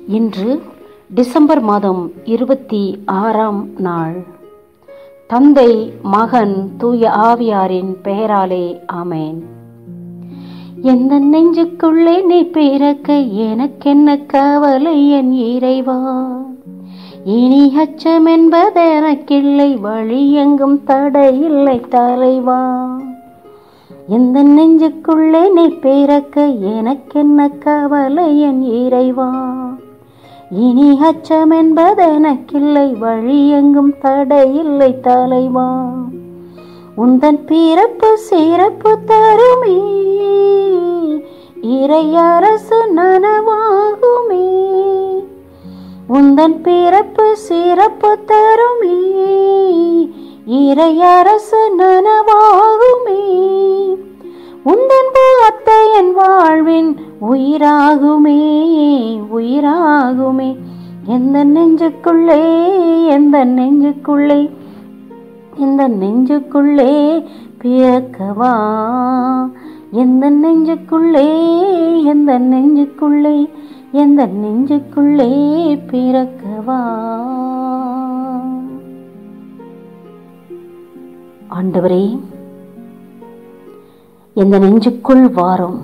இன்று டிசம்பர் மாதம் இருபத்தி ஆறாம் நாள் தந்தை மகன் தூய ஆவியாரின் பெயராலே ஆமேன் எந்த நெஞ்சுக்குள்ளே நீ பிறக்க எனக்கென்ன கவலை என் இறைவா இனி அச்சம் என்பது எனக்கில்லை வழி எங்கும் தடையில்லை தலைவா எந்த நெஞ்சுக்குள்ளே நீ பிறக்க எனக்கென்ன கவலை என் இறைவா இனி அச்சம் என்பது எனக்கில்லை வழி எங்கும் தடையில்லை தலைவா உந்தன் பிறப்பு சிறப்பு தருமே இறையரசு நனவாகுமே உந்தன் பிறப்பு சிறப்பு தருமே இறையரசு நனவாகுமே உந்தன் வார்த்தை என் வாழ்வின் உயிராகுமே உயிராகுமே எந்த நெஞ்சுக்குள்ளே எந்த நெஞ்சுக்குள்ளே இந்த நெஞ்சுக்குள்ளே பிறக்கவா எந்த நெஞ்சுக்குள்ளே எந்த நெஞ்சுக்குள்ளே எந்த நெஞ்சுக்குள்ளே பிறக்கவா ஆண்டவரே எந்த நெஞ்சுக்குள் வாரும்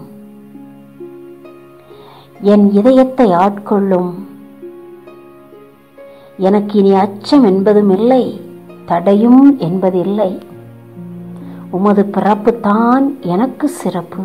என் இதயத்தை ஆட்கொள்ளும் எனக்கு இனி அச்சம் என்பதும் இல்லை தடையும் என்பதில்லை உமது பிறப்பு தான் எனக்கு சிறப்பு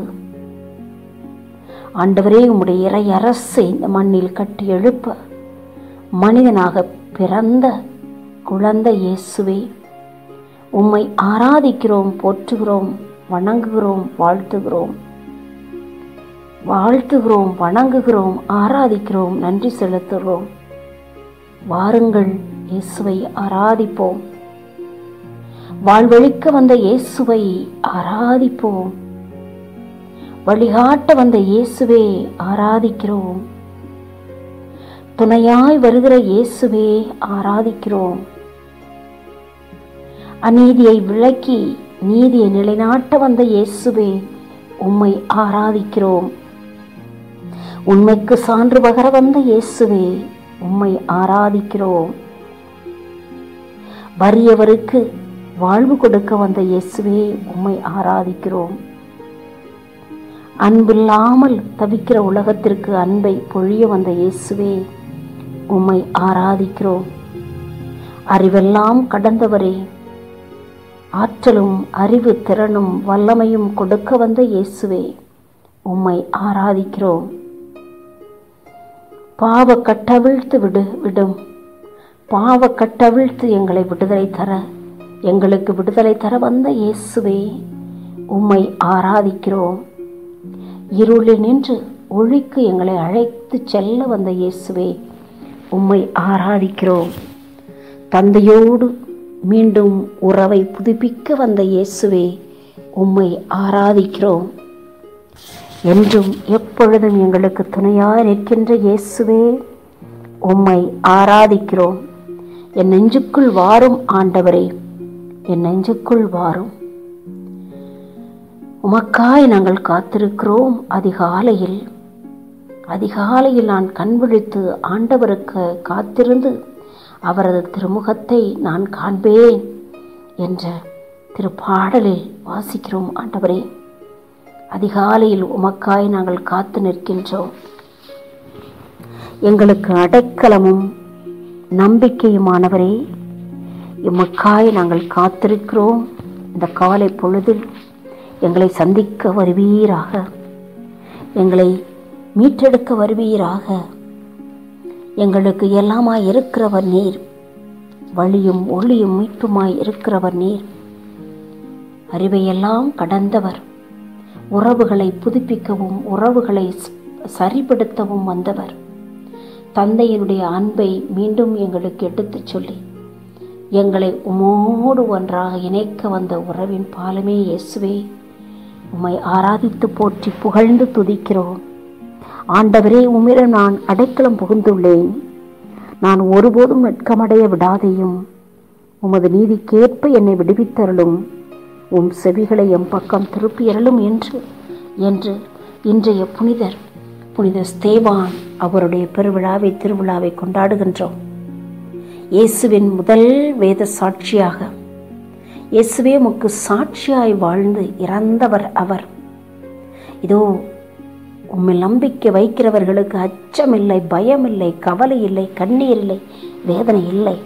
ஆண்டவரே உம்முடைய இறை அரசு இந்த மண்ணில் கட்டி எழுப்ப மனிதனாக பிறந்த குழந்தை இயேசுவே உம்மை ஆராதிக்கிறோம் போற்றுகிறோம் வணங்குகிறோம் வாழ்த்துகிறோம் வாழ்த்துகிறோம் வணங்குகிறோம் ஆராதிக்கிறோம் நன்றி செலுத்துகிறோம் வாருங்கள் இயேசுவை ஆராதிப்போம் வாழ்வழிக்க வந்த இயேசுவை ஆராதிப்போம் வழிகாட்ட வந்த இயேசுவே ஆராதிக்கிறோம் துணையாய் வருகிற இயேசுவே ஆராதிக்கிறோம் அநீதியை விளக்கி நீதியை நிலைநாட்ட வந்த இயேசுவே உம்மை ஆராதிக்கிறோம் உண்மைக்கு சான்று பகர வந்த இயேசுவே உம்மை ஆராதிக்கிறோம் வறியவருக்கு வாழ்வு கொடுக்க வந்த இயேசுவே உம்மை ஆராதிக்கிறோம் அன்பில்லாமல் தவிக்கிற உலகத்திற்கு அன்பை பொழிய வந்த இயேசுவே உம்மை ஆராதிக்கிறோம் அறிவெல்லாம் கடந்தவரே ஆற்றலும் அறிவு திறனும் வல்லமையும் கொடுக்க வந்த இயேசுவே உம்மை ஆராதிக்கிறோம் பாவ கட்டவிழ்த்து விடு விடும் பாவ கட்டவிழ்த்து எங்களை விடுதலை தர எங்களுக்கு விடுதலை தர வந்த இயேசுவே உம்மை ஆராதிக்கிறோம் இருளில் நின்று ஒழிக்கு எங்களை அழைத்து செல்ல வந்த இயேசுவே உம்மை ஆராதிக்கிறோம் தந்தையோடு மீண்டும் உறவை புதுப்பிக்க வந்த இயேசுவே உம்மை ஆராதிக்கிறோம் என்றும் எப்பொழுதும் எங்களுக்கு துணையாக நிற்கின்ற இயேசுவே உம்மை ஆராதிக்கிறோம் என் நெஞ்சுக்குள் வாரும் ஆண்டவரே என் நெஞ்சுக்குள் வாரும் உமக்காய் நாங்கள் காத்திருக்கிறோம் அதிகாலையில் அதிகாலையில் நான் கண் விழித்து ஆண்டவருக்கு காத்திருந்து அவரது திருமுகத்தை நான் காண்பேன் என்ற திருப்பாடலில் வாசிக்கிறோம் ஆண்டவரே அதிகாலையில் உமக்காய் நாங்கள் காத்து நிற்கின்றோம் எங்களுக்கு அடைக்கலமும் நம்பிக்கையுமானவரே எமக்காய் நாங்கள் காத்திருக்கிறோம் இந்த காலை பொழுதில் எங்களை சந்திக்க வருவீராக எங்களை மீட்டெடுக்க வருவீராக எங்களுக்கு எல்லாமாய் இருக்கிறவர் நீர் வழியும் ஒளியும் மீட்புமாய் இருக்கிறவர் நீர் அறிவையெல்லாம் கடந்தவர் உறவுகளை புதுப்பிக்கவும் உறவுகளை சரிப்படுத்தவும் வந்தவர் தந்தையினுடைய அன்பை மீண்டும் எங்களுக்கு எடுத்துச் சொல்லி எங்களை உமோடு ஒன்றாக இணைக்க வந்த உறவின் பாலமே இயேசுவே உம்மை ஆராதித்து போற்றி புகழ்ந்து துதிக்கிறோம் ஆண்டவரே உம்மிடம் நான் அடைக்கலம் புகுந்துள்ளேன் நான் ஒருபோதும் வெட்கமடைய விடாதையும் உமது நீதிக்கேற்ப என்னை விடுவித்தருளும் உம் செவிகளை எம் பக்கம் திருப்பியருளும் என்று என்று இன்றைய புனிதர் புனித ஸ்தேவான் அவருடைய பெருவிழாவை திருவிழாவை கொண்டாடுகின்றோம் இயேசுவின் முதல் வேத சாட்சியாக இயேசுவே உமக்கு சாட்சியாய் வாழ்ந்து இறந்தவர் அவர் இதோ உம்மை நம்பிக்கை வைக்கிறவர்களுக்கு அச்சமில்லை பயமில்லை கவலை இல்லை கண்ணீர் இல்லை வேதனை இல்லை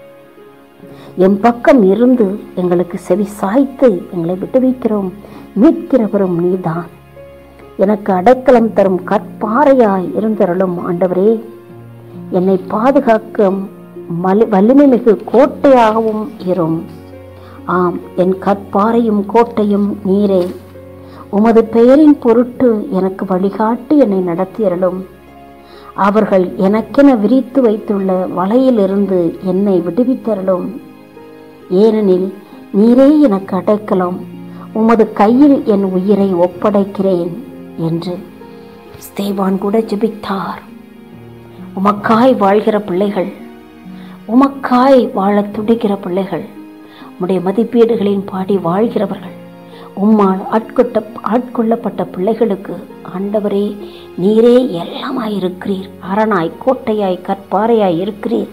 என் பக்கம் இருந்து எங்களுக்கு செவி சாய்த்து எங்களை விட்டுவிக்கிறோம் மீட்கிறவரும் நீதான் எனக்கு அடைக்கலம் தரும் கற்பாறையாய் இருந்தருளும் ஆண்டவரே என்னை பாதுகாக்கும் மலி வலிமை மிகு கோட்டையாகவும் இரும் ஆம் என் கற்பாறையும் கோட்டையும் நீரே உமது பெயரின் பொருட்டு எனக்கு வழிகாட்டி என்னை நடத்தியருளும் அவர்கள் எனக்கென விரித்து வைத்துள்ள வலையிலிருந்து என்னை விடுவித்தருளும் ஏனெனில் நீரே எனக்கு அடைக்கலம் உமது கையில் என் உயிரை ஒப்படைக்கிறேன் என்று ஸ்தேவான் கூட ஜெபித்தார் உமக்காய் வாழ்கிற பிள்ளைகள் உமக்காய் வாழத் துடிக்கிற பிள்ளைகள் உம்முடைய மதிப்பீடுகளின் பாடி வாழ்கிறவர்கள் உம்மால் ஆட்கொட்ட ஆட்கொள்ளப்பட்ட பிள்ளைகளுக்கு ஆண்டவரே நீரே எல்லாமாய் இருக்கிறீர் அரணாய் கோட்டையாய் கற்பாறையாய் இருக்கிறீர்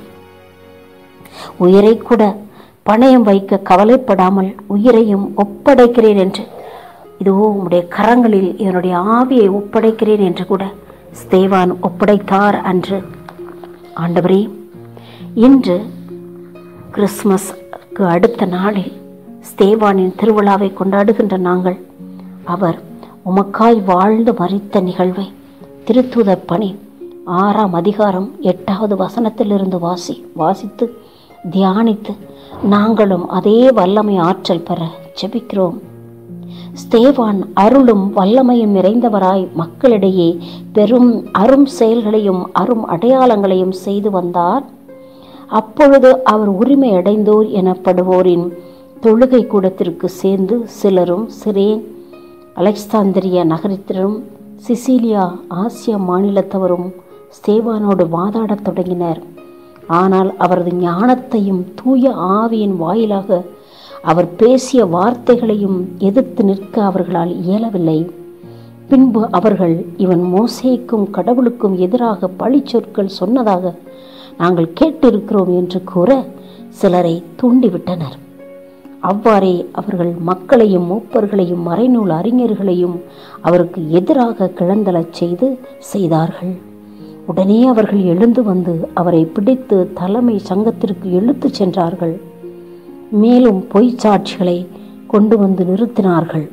உயிரை கூட பணயம் வைக்க கவலைப்படாமல் உயிரையும் ஒப்படைக்கிறேன் என்று இதோ உம்முடைய கரங்களில் என்னுடைய ஆவியை ஒப்படைக்கிறேன் என்று கூட ஸ்தேவான் ஒப்படைத்தார் அன்று ஆண்டவரே இன்று கிறிஸ்மஸ்க்கு அடுத்த நாளில் ஸ்தேவானின் திருவிழாவை கொண்டாடுகின்ற நாங்கள் அவர் உமக்காய் வாழ்ந்து மறித்த நிகழ்வை திருத்தூத பணி ஆறாம் அதிகாரம் எட்டாவது வசனத்திலிருந்து வாசி வாசித்து தியானித்து நாங்களும் அதே வல்லமை ஆற்றல் பெற ஜெபிக்கிறோம் ஸ்தேவான் அருளும் வல்லமையும் நிறைந்தவராய் மக்களிடையே பெரும் அரும் செயல்களையும் அரும் அடையாளங்களையும் செய்து வந்தார் அப்பொழுது அவர் உரிமை அடைந்தோர் எனப்படுவோரின் தொழுகை கூடத்திற்கு சேர்ந்து சிலரும் சிரேன் அலெக்சாந்திரிய நகரத்திலும் சிசிலியா ஆசிய மாநிலத்தவரும் ஸ்தேவானோடு வாதாடத் தொடங்கினர் ஆனால் அவரது ஞானத்தையும் தூய ஆவியின் வாயிலாக அவர் பேசிய வார்த்தைகளையும் எதிர்த்து நிற்க அவர்களால் இயலவில்லை பின்பு அவர்கள் இவன் மோசேக்கும் கடவுளுக்கும் எதிராக பழி சொற்கள் சொன்னதாக நாங்கள் கேட்டிருக்கிறோம் என்று கூற சிலரை தூண்டிவிட்டனர் அவ்வாறே அவர்கள் மக்களையும் மூப்பர்களையும் மறைநூல் அறிஞர்களையும் அவருக்கு எதிராக கிளந்தலச் செய்து செய்தார்கள் உடனே அவர்கள் எழுந்து வந்து அவரை பிடித்து தலைமை சங்கத்திற்கு இழுத்துச் சென்றார்கள் மேலும் பொய் சாட்சிகளை கொண்டு வந்து நிறுத்தினார்கள்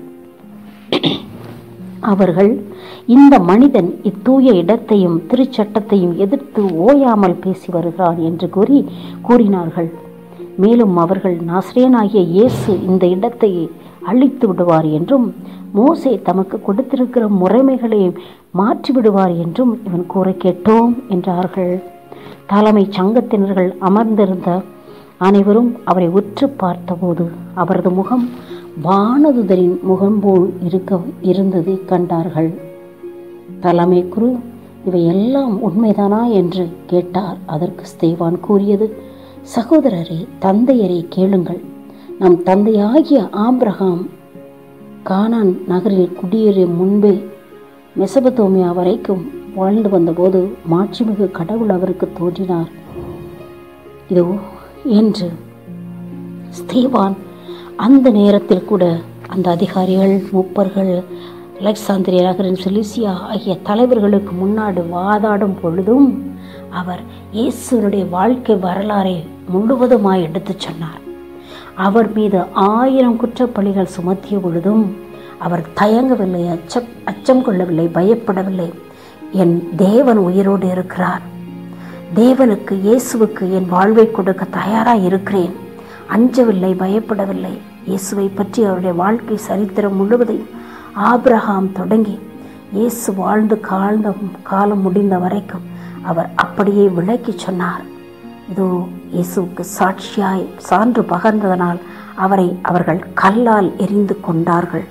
அவர்கள் இந்த மனிதன் இத்தூய இடத்தையும் திருச்சட்டத்தையும் எதிர்த்து ஓயாமல் பேசி வருகிறான் என்று கூறி கூறினார்கள் மேலும் அவர்கள் நாசிரியனாகிய இயேசு இந்த இடத்தை அழித்து விடுவார் என்றும் மோசே தமக்கு கொடுத்திருக்கிற முறைமைகளை மாற்றி விடுவார் என்றும் இவன் கூற கேட்டோம் என்றார்கள் தலைமை சங்கத்தினர்கள் அமர்ந்திருந்த அனைவரும் அவரை உற்று பார்த்தபோது அவரது முகம் வானதுதரின் முகம் போல் இருக்க இருந்ததை கண்டார்கள் தலைமை குரு இவை எல்லாம் உண்மைதானா என்று கேட்டார் அதற்கு ஸ்தேவான் கூறியது சகோதரரே தந்தையரே கேளுங்கள் நம் தந்தையாகிய ஆபிரகாம் கானான் நகரில் குடியேறும் முன்பே மெசபதோமியா வரைக்கும் வாழ்ந்து வந்தபோது மாட்சிமிகு கடவுள் அவருக்கு தோன்றினார் இதோ என்று ஸ்தேவான் அந்த நேரத்தில் கூட அந்த அதிகாரிகள் மூப்பர்கள் அலெக்சாந்திரிய நகரின் செலிசியா ஆகிய தலைவர்களுக்கு முன்னாடி வாதாடும் பொழுதும் அவர் இயேசுனுடைய வாழ்க்கை வரலாறை முழுவதுமாய் எடுத்துச் சொன்னார் அவர் மீது ஆயிரம் குற்றப்பழிகள் சுமத்திய பொழுதும் அவர் தயங்கவில்லை அச்சம் அச்சம் கொள்ளவில்லை பயப்படவில்லை என் தேவன் உயிரோடு இருக்கிறார் தேவனுக்கு இயேசுவுக்கு என் வாழ்வை கொடுக்க தயாராக இருக்கிறேன் அஞ்சவில்லை பயப்படவில்லை இயேசுவை பற்றி அவருடைய வாழ்க்கை சரித்திரம் முழுவதையும் ஆபிரகாம் தொடங்கி இயேசு வாழ்ந்து காழ்ந்த காலம் முடிந்த வரைக்கும் அவர் அப்படியே விளக்கி சொன்னார் இதோ இயேசுவுக்கு சாட்சியாய் சான்று பகர்ந்ததனால் அவரை அவர்கள் கல்லால் எரிந்து கொண்டார்கள்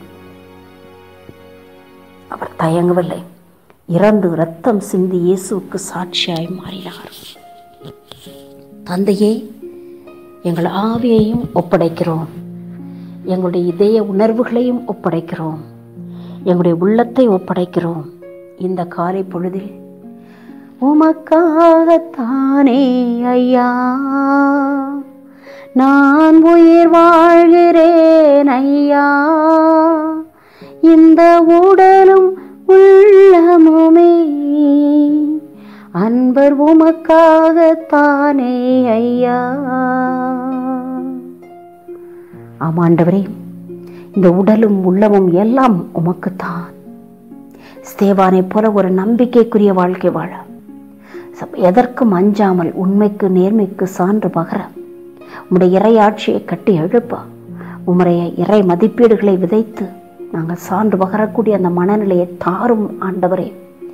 அவர் தயங்கவில்லை இறந்து ரத்தம் சிந்தி இயேசுவுக்கு சாட்சியாய் மாறினார் தந்தையே எங்கள் ஆவியையும் ஒப்படைக்கிறோம் எங்களுடைய இதய உணர்வுகளையும் ஒப்படைக்கிறோம் எங்களுடைய உள்ளத்தை ஒப்படைக்கிறோம் இந்த காலை பொழுதில் உமக்காகத்தானே ஐயா நான் உயிர் வாழ்கிறேன் ஐயா இந்த உடலும் உள்ளமுமே அன்பர் உமக்காகத்தானே ஐயா ஆமாண்டவரே இந்த உடலும் உள்ளமும் எல்லாம் உமக்குத்தான் ஸ்தேவானை போல ஒரு நம்பிக்கைக்குரிய வாழ்க்கை வாழ எதற்கும் அஞ்சாமல் உண்மைக்கு நேர்மைக்கு சான்று பகர உம்முடைய இறையாட்சியை கட்டி எழுப்ப உம்முடைய இறை மதிப்பீடுகளை விதைத்து நாங்கள் சான்று பகரக்கூடிய அந்த மனநிலையை தாரும் ஆண்டவரே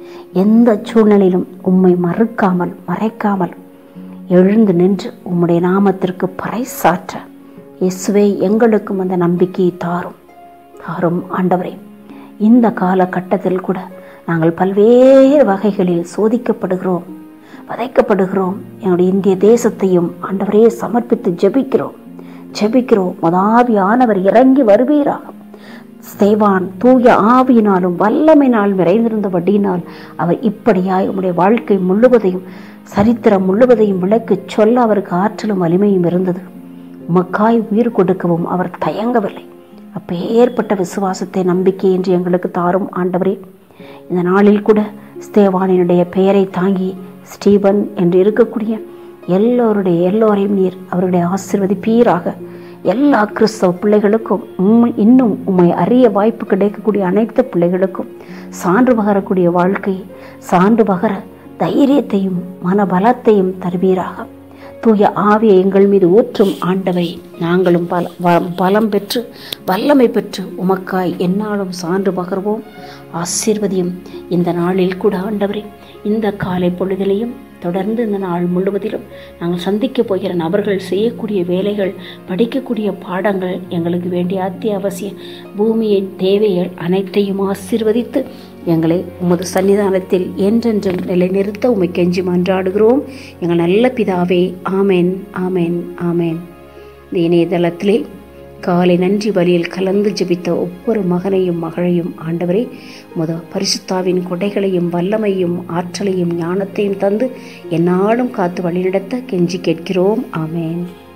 எந்த சூழ்நிலையிலும் உம்மை மறுக்காமல் மறைக்காமல் எழுந்து நின்று உம்முடைய நாமத்திற்கு பறைசாற்ற இயேசுவே எங்களுக்கும் அந்த நம்பிக்கையை தாரும் தாரும் ஆண்டவரே இந்த காலகட்டத்தில் கூட நாங்கள் பல்வேறு வகைகளில் சோதிக்கப்படுகிறோம் வதைக்கப்படுகிறோம் என்னுடைய இந்திய தேசத்தையும் ஆண்டவரே சமர்ப்பித்து ஜெபிக்கிறோம் ஜெபிக்கிறோம் மதாவியானவர் இறங்கி வருவீராக ஸ்தேவான் தூய ஆவியினாலும் வல்லமையினால் நிறைந்திருந்தபடியினால் அவர் இப்படியாய் உம்முடைய வாழ்க்கை முழுவதையும் சரித்திரம் முழுவதையும் விளக்கிச் சொல்ல அவருக்கு ஆற்றலும் வலிமையும் இருந்தது உமக்காய் உயிர் கொடுக்கவும் அவர் தயங்கவில்லை அப்பேற்பட்ட விசுவாசத்தை நம்பிக்கை என்று எங்களுக்கு தாரும் ஆண்டவரே இந்த நாளில் கூட ஸ்தேவானினுடைய பெயரை தாங்கி ஸ்டீபன் என்று இருக்கக்கூடிய எல்லோருடைய எல்லோரையும் நீர் அவருடைய ஆசிர்வதிப்பீராக எல்லா கிறிஸ்தவ பிள்ளைகளுக்கும் உண்மை இன்னும் உண்மை அறிய வாய்ப்பு கிடைக்கக்கூடிய அனைத்து பிள்ளைகளுக்கும் சான்று பகரக்கூடிய வாழ்க்கை சான்று பகர தைரியத்தையும் மனபலத்தையும் தருவீராக தூய ஆவியை எங்கள் மீது ஊற்றும் ஆண்டவை நாங்களும் பல வ- பலம் பெற்று வல்லமை பெற்று உமக்காய் எந்நாளும் சான்று பகர்வோம் ஆசீர்வதியும் இந்த நாளில் கூட ஆண்டவரே இந்த காலை பொழுதிலையும் தொடர்ந்து இந்த நாள் முழுவதிலும் நாங்கள் சந்திக்க போகிற நபர்கள் செய்யக்கூடிய வேலைகள் படிக்கக்கூடிய பாடங்கள் எங்களுக்கு வேண்டிய அத்தியாவசிய பூமியின் தேவைகள் அனைத்தையும் ஆசீர்வதித்து எங்களை உமது சன்னிதானத்தில் என்றென்றும் நிலைநிறுத்த உமை கெஞ்சி மன்றாடுகிறோம் எங்கள் நல்ல பிதாவே ஆமேன் ஆமேன் ஆமேன் இந்த இணையதளத்திலே காலை நன்றி பலியில் கலந்து ஜெபித்த ஒவ்வொரு மகனையும் மகளையும் ஆண்டவரே முத பரிசுத்தாவின் கொடைகளையும் வல்லமையும் ஆற்றலையும் ஞானத்தையும் தந்து எந்நாளும் காத்து வழிநடத்த கெஞ்சி கேட்கிறோம் ஆமேன்